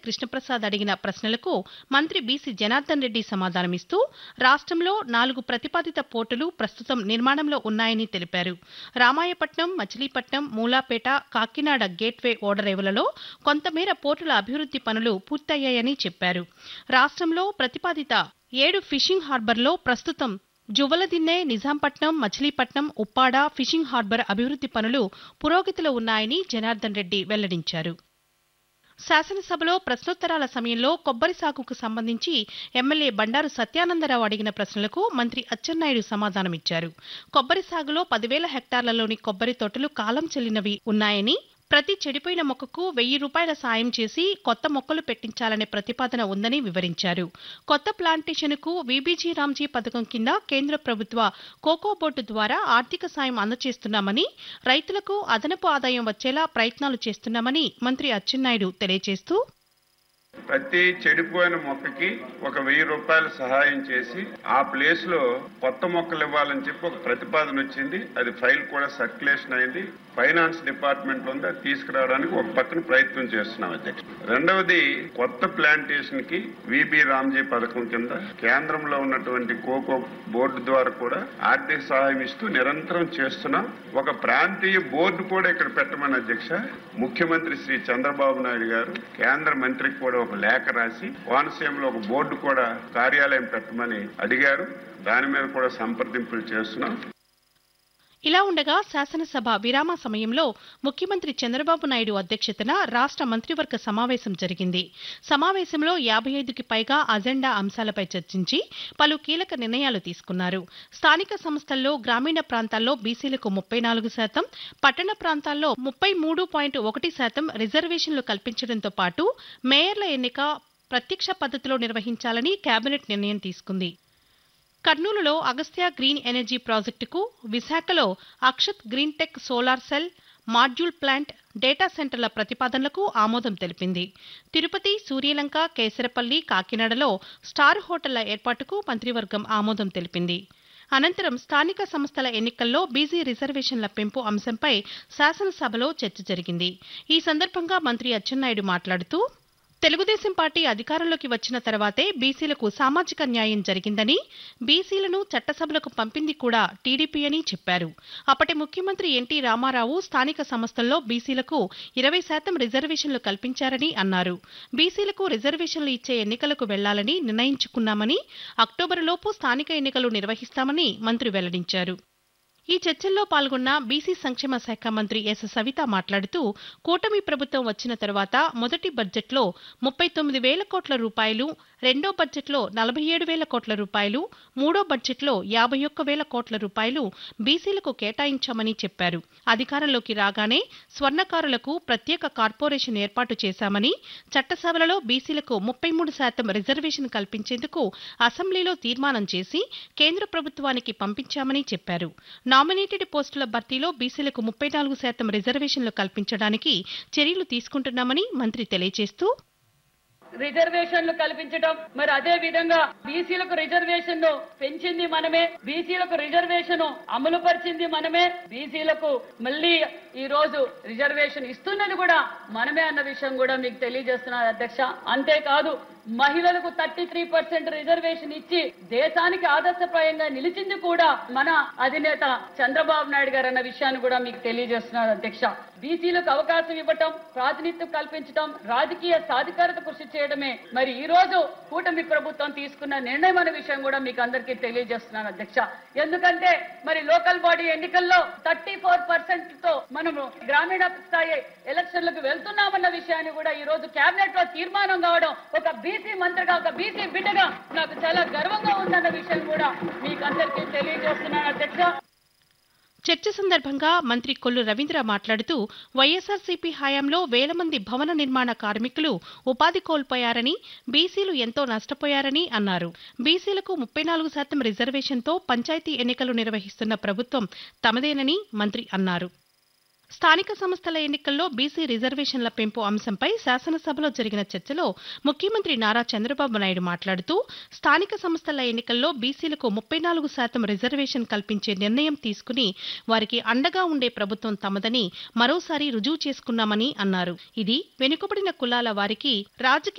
కృష్ణప్రసాద్ అడిగిన ప్రశ్నలకు మంత్రి బీసీ జనార్దన్ రెడ్డి సమాధానమిస్తూ రాష్ట్రంలో నాలుగు ప్రతిపాదిత పోర్టులు ప్రస్తుతం నిర్మాణంలో ఉన్నాయని తెలిపారు రామాయపట్నం మచిలీపట్నం మూలాపేట కాకినాడ గేట్వే ఓడరేవులలో కొంతమేర పోర్టుల అభివృద్ధి పనులు పూర్తయ్యాయని చెప్పారు రాష్ట్రంలో ప్రతిపాదిత ఏడు ఫిషింగ్ హార్బర్లో ప్రస్తుతం జువలదిన్నె నిజాంపట్నం మచిలీపట్నం ఉప్పాడ ఫిషింగ్ హార్బర్ అభివృద్ధి పనులు పురోగతిలో ఉన్నాయని జనార్దన్ రెడ్డి వెల్లడించారు శాసనసభలో ప్రశ్నోత్తరాల సమయంలో కొబ్బరి సాగుకు సంబంధించి ఎమ్మెల్యే బండారు సత్యానందరావు అడిగిన ప్రశ్నలకు మంత్రి అచ్చెన్నాయుడు సమాధానమిచ్చారు కొబ్బరి సాగులో పదివేల హెక్టార్లలోని కొబ్బరి తోటలు కాలం చెల్లినవి ఉన్నాయని ప్రతి చెడిపోయిన మొక్కకు వెయ్యి రూపాయల సాయం చేసి కొత్త మొక్కలు పెట్టించాలనే ప్రతిపాదన ఉందని వివరించారు కొత్త ప్లాంటేషన్కు వీబీజీ రామ్జీ పథకం కింద కేంద్ర ప్రభుత్వ కోకో బోర్డు ద్వారా ఆర్థిక సాయం అందజేస్తున్నామని రైతులకు అదనపు ఆదాయం వచ్చేలా ప్రయత్నాలు చేస్తున్నామని మంత్రి అచ్చెన్నాయుడు తెలియజేస్తూ ప్రతి చెడిపోయిన మొక్కకి ఒక వెయ్యి రూపాయలు సహాయం చేసి ఆ ప్లేస్ లో కొత్త మొక్కలు ఇవ్వాలని చెప్పి ఒక ప్రతిపాదన వచ్చింది అది ఫైల్ కూడా సర్క్యులేషన్ అయింది ఫైనాన్స్ డిపార్ట్మెంట్ లో ఉంది అది తీసుకురావడానికి ఒక పక్కన ప్రయత్నం చేస్తున్నాం అధ్యక్ష రెండవది కొత్త ప్లాంటేషన్ కి విబి రామ్జీ పథకం కింద కేంద్రంలో ఉన్నటువంటి కోకో బోర్డు ద్వారా కూడా ఆర్థిక సహాయం ఇస్తూ నిరంతరం చేస్తున్నాం ఒక ప్రాంతీయ బోర్డు కూడా ఇక్కడ పెట్టమని అధ్యక్ష ముఖ్యమంత్రి శ్రీ చంద్రబాబు నాయుడు గారు కేంద్ర మంత్రికి కూడా ఒక లేఖ రాసి కోనసీమలో ఒక బోర్డు కూడా కార్యాలయం పెట్టమని అడిగారు దాని మీద కూడా సంప్రదింపులు చేస్తున్నాం ఇలా ఉండగా శాసనసభ విరామ సమయంలో ముఖ్యమంత్రి చంద్రబాబు నాయుడు అధ్యక్షతన రాష్ట్ర మంత్రివర్గ సమావేశం జరిగింది సమావేశంలో యాభై ఐదుకి పైగా అజెండా అంశాలపై చర్చించి పలు కీలక నిర్ణయాలు తీసుకున్నారు స్థానిక సంస్థల్లో గ్రామీణ ప్రాంతాల్లో బీసీలకు ముప్పై నాలుగు శాతం పట్టణ ప్రాంతాల్లో ముప్పై మూడు పాయింట్ ఒకటి శాతం రిజర్వేషన్లు కల్పించడంతో పాటు మేయర్ల ఎన్నిక ప్రత్యక్ష పద్ధతిలో నిర్వహించాలని కేబినెట్ నిర్ణయం తీసుకుంది కర్నూలులో అగస్త్య గ్రీన్ ఎనర్జీ ప్రాజెక్టుకు విశాఖలో Akshat green tech solar cell module plant data సెంటర్ల ప్రతిపాదనలకు ఆమోదం తెలిపింది తిరుపతి సూర్యలంక కేసరపల్లి కాకినాడలో స్టార్ హోటళ్ల ఏర్పాటుకు మంత్రివర్గం ఆమోదం తెలిపింది అనంతరం స్థానిక సంస్థల ఎన్నికల్లో బీసీ రిజర్వేషన్ల పెంపు అంశంపై శాసనసభలో చర్చ జరిగింది ఈ సందర్భంగా మంత్రి అచ్చెన్నాయుడు మాట్లాడుతూ తెలుగుదేశం పార్టీ అధికారంలోకి వచ్చిన తర్వాతే బీసీలకు సామాజిక న్యాయం జరిగిందని బీసీలను చట్టసభలకు పంపింది కూడా టీడీపీ అని చెప్పారు అప్పటి ముఖ్యమంత్రి ఎన్టీ రామారావు స్థానిక సంస్థల్లో బీసీలకు ఇరవై శాతం రిజర్వేషన్లు కల్పించారని అన్నారు బీసీలకు రిజర్వేషన్లు ఇచ్చే ఎన్నికలకు వెళ్లాలని నిర్ణయించుకున్నామని అక్టోబరులోపు స్థానిక ఎన్నికలు నిర్వహిస్తామని మంత్రి వెల్లడించారు ఈ చర్చల్లో పాల్గొన్న బీసీ సంక్షేమ శాఖ మంత్రి ఎస్ సవిత మాట్లాడుతూ కూటమి ప్రభుత్వం వచ్చిన తర్వాత మొదటి బడ్జెట్లో ముప్పై తొమ్మిది వేల కోట్ల రూపాయలు రెండో బడ్జెట్లో నలభై ఏడు వేల కోట్ల రూపాయలు మూడో బడ్జెట్లో యాభై ఒక్క వేల కోట్ల రూపాయలు బీసీలకు కేటాయించామని చెప్పారు అధికారంలోకి రాగానే స్వర్ణకారులకు ప్రత్యేక కార్పొరేషన్ ఏర్పాటు చేశామని చట్టసభలలో బీసీలకు ముప్పై మూడు శాతం రిజర్వేషన్ కల్పించేందుకు అసెంబ్లీలో తీర్మానం చేసి కేంద్ర ప్రభుత్వానికి పంపించామని చెప్పారు నామినేటెడ్ పోస్టుల భర్తీలో బీసీలకు ముప్పై నాలుగు శాతం రిజర్వేషన్లు కల్పించడానికి చర్యలు తీసుకుంటున్నామని మంత్రి తెలియజేస్తూ రిజర్వేషన్లు కల్పించడం మరి అదే విధంగా బీసీలకు రిజర్వేషన్ పెంచింది మనమే బీసీలకు రిజర్వేషన్ అమలు పరిచింది మనమే బీసీలకు మళ్ళీ ఈ రోజు రిజర్వేషన్ ఇస్తున్నది కూడా మనమే అన్న విషయం కూడా మీకు తెలియజేస్తున్నారు అధ్యక్ష అంతేకాదు మహిళలకు థర్టీ త్రీ పర్సెంట్ రిజర్వేషన్ ఇచ్చి దేశానికి ఆదర్శప్రాయంగా నిలిచింది కూడా మన అధినేత చంద్రబాబు నాయుడు గారు అన్న విషయాన్ని కూడా మీకు తెలియజేస్తున్నారు అధ్యక్ష బీసీలకు అవకాశం ఇవ్వటం ప్రాతినిధ్యం కల్పించడం రాజకీయ సాధికారత కృషి చేయడమే మరి ఈ రోజు కూటమి ప్రభుత్వం తీసుకున్న నిర్ణయం అనే విషయం కూడా మీకు అందరికీ తెలియజేస్తున్నాను అధ్యక్ష ఎందుకంటే మరి లోకల్ బాడీ ఎన్నికల్లో థర్టీ ఫోర్ పర్సెంట్ తో మనము గ్రామీణ స్థాయి ఎలక్షన్లకు వెళ్తున్నామన్న విషయాన్ని కూడా ఈ రోజు కేబినెట్ లో తీర్మానం కావడం ఒక బీసీ మంత్రిగా ఒక బీసీ బిడ్డగా నాకు చాలా గర్వంగా ఉందన్న విషయం కూడా మీకు అందరికీ తెలియజేస్తున్నాను అధ్యక్ష చర్చ సందర్భంగా మంత్రి కొల్లు రవీంద్ర మాట్లాడుతూ వైఎస్ఆర్సీపీ హయాంలో వేల మంది భవన నిర్మాణ కార్మికులు ఉపాధి కోల్పోయారని బీసీలు ఎంతో నష్టపోయారని అన్నారు బీసీలకు ముప్పై నాలుగు శాతం రిజర్వేషన్తో పంచాయతీ ఎన్నికలు నిర్వహిస్తున్న ప్రభుత్వం తమదేనని మంత్రి అన్నారు స్థానిక సంస్థల ఎన్నికల్లో బీసీ రిజర్వేషన్ల పెంపు అంశంపై శాసనసభలో జరిగిన చర్చలో ముఖ్యమంత్రి నారా చంద్రబాబు నాయుడు మాట్లాడుతూ స్థానిక సంస్థల ఎన్నికల్లో బీసీలకు ముప్పై నాలుగు శాతం రిజర్వేషన్ కల్పించే నిర్ణయం తీసుకుని వారికి అండగా ఉండే ప్రభుత్వం తమదని మరోసారి రుజువు చేసుకున్నామని అన్నారు ఇది వెనుకబడిన కులాల వారికి రాజకీయ